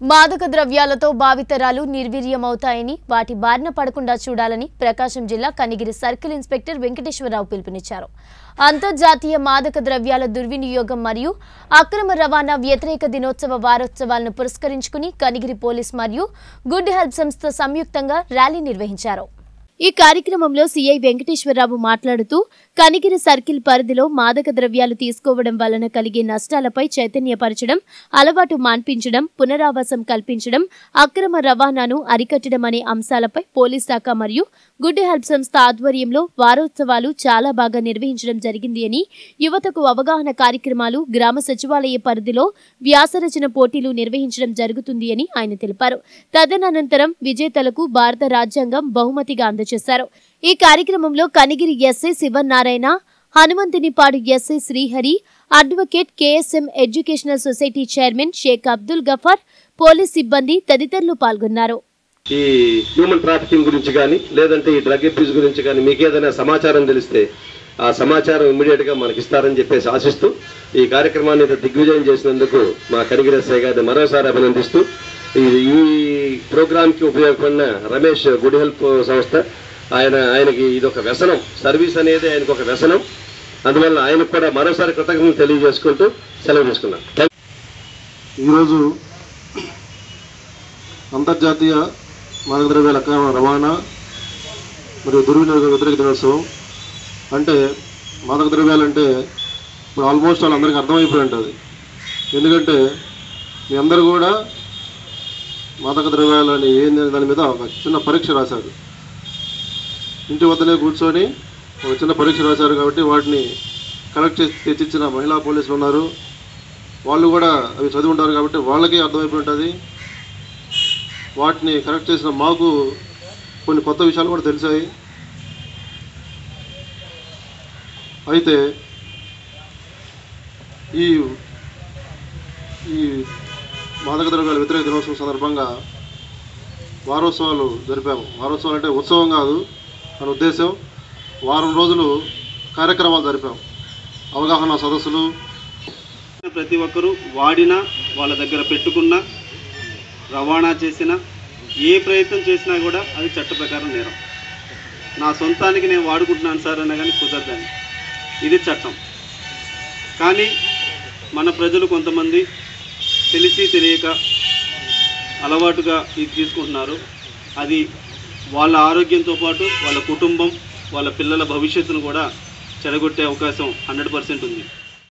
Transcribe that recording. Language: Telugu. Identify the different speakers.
Speaker 1: మాదక ద్రవ్యాలతో భావితరాలు నిర్వీర్యమవుతాయని వాటి బారిన పడకుండా చూడాలని ప్రకాశం జిల్లా కనిగిరి సర్కిల్ ఇన్స్పెక్టర్ వెంకటేశ్వరరావు పిలుపునిచ్చారు అంతర్జాతీయ మాదక ద్రవ్యాల దుర్వినియోగం మరియు అక్రమ రవాణా వ్యతిరేక దినోత్సవ వారోత్సవాలను పురస్కరించుకుని కనిగిరి పోలీస్ మరియు గుడ్ హెల్ప్ సంస్థ సంయుక్తంగా ర్యాలీ నిర్వహించారు ఈ కార్యక్రమంలో సీఐ వెంకటేశ్వరరావు మాట్లాడుతూ కనిగిరి సర్కిల్ పరిధిలో మాదక ద్రవ్యాలు తీసుకోవడం వలన కలిగే నష్టాలపై చైతన్యపరచడం అలవాటు మాన్పించడం పునరావాసం కల్పించడం అక్రమ రవాణాను అరికట్టడం అనే అంశాలపై పోలీస్ శాఖ మరియు గుడ్ హెల్ప్ సంస్థ ఆధ్వర్యంలో వారోత్సవాలు చాలా బాగా నిర్వహించడం జరిగింది అని యువతకు అవగాహన కార్యక్రమాలు గ్రామ సచివాలయ పరిధిలో వ్యాసరచన పోటీలు నిర్వహించడం జరుగుతుంది అని ఆయన తెలిపారు తదనంతరం విజేతలకు భారత రాజ్యాంగం బహుమతిగా అందజేశారు ఈ కార్యక్రమంలో Kanigiri SI Sivanarayana Hanumanthunipadu SI Srihari advocate KSM educational society chairman Sheikh Abdul Gaffar police సిబ్బంది తదితరులు పాల్గొన్నారు
Speaker 2: ఈ హ్యూమన్ ట్రాఫికింగ్ గురించి కానీ లేదంటే ఈ డ్రగ్ అబ్యూస్ గురించి కానీ మీకు ఏదైనా సమాచారం తెలిస్తే ఆ సమాచారం ఇమ్మీడియట్ గా మనకి ఇస్తారని చెప్పేసి ఆశిస్తూ ఈ కార్యక్రమాన్ని ఇంత దిగ్విజయం చేసినందుకు మా కనిగిరి ఎస్ఐ గారిని మరోసారి అభినందిస్తూ ఈ ఈ ప్రోగ్రామ్ కి ఉపయోగపడిన రమేష్ గుడ్ హెల్ప్ సంస్థ ఆయన ఆయనకి ఇది ఒక వ్యసనం సర్వీస్ అనేది ఆయనకు ఒక వ్యసనం అందువల్ల ఆయనకు కూడా మరోసారి కృతజ్ఞతలు తెలియజేసుకుంటూ సెలవు తీసుకున్నాం థాంక్
Speaker 3: ఈరోజు అంతర్జాతీయ మాదక ద్రవ్యాల అక్రమ రవాణా మరియు దుర్వినియోగ వ్యతిరేక దినోత్సవం అంటే మాదక ద్రవ్యాలు అంటే ఇప్పుడు ఆల్మోస్ట్ వాళ్ళందరికీ అర్థమైపోయి ఉంటుంది ఎందుకంటే మీ అందరూ కూడా మాదక ద్రవ్యాలని ఏంది అనే దాని మీద ఒక చిన్న పరీక్ష రాశారు ఇంటి వద్దనే కూర్చొని ఒక చిన్న పరీక్ష రాశారు కాబట్టి వాటిని కలెక్ట్ చేసి తెచ్చిచ్చిన మహిళా పోలీసులు ఉన్నారు వాళ్ళు కూడా అవి చదివి ఉంటారు కాబట్టి వాళ్ళకి అర్థమైపోయి ఉంటుంది వాటిని కరెక్ట్ చేసిన మాకు కొన్ని కొత్త విషయాలు కూడా తెలిసాయి అయితే ఈ ఈ మాదక ద్రవ్యాల వ్యతిరేక దినోత్సవం సందర్భంగా వారోత్సవాలు జరిపాము వారోత్సవాలు అంటే ఉత్సవం కాదు మన ఉద్దేశం వారం రోజులు కార్యక్రమాలు జరిపాము అవగాహన సదస్సులు
Speaker 4: ప్రతి ఒక్కరూ వాడినా వాళ్ళ దగ్గర పెట్టుకున్నా రవాణా చేసినా ఏ ప్రయత్నం చేసినా కూడా అది చట్ట ప్రకారం నేరం నా సొంతానికి నేను వాడుకుంటున్నాను సార్ అన్నా కానీ కుదరదని ఇది చట్టం కానీ మన ప్రజలు కొంతమంది తెలిసి తెలియక అలవాటుగా ఇది తీసుకుంటున్నారు అది వాళ్ళ ఆరోగ్యంతో పాటు వాళ్ళ కుటుంబం వాళ్ళ పిల్లల భవిష్యత్తును కూడా చెడగొట్టే అవకాశం హండ్రెడ్ పర్సెంట్ ఉంది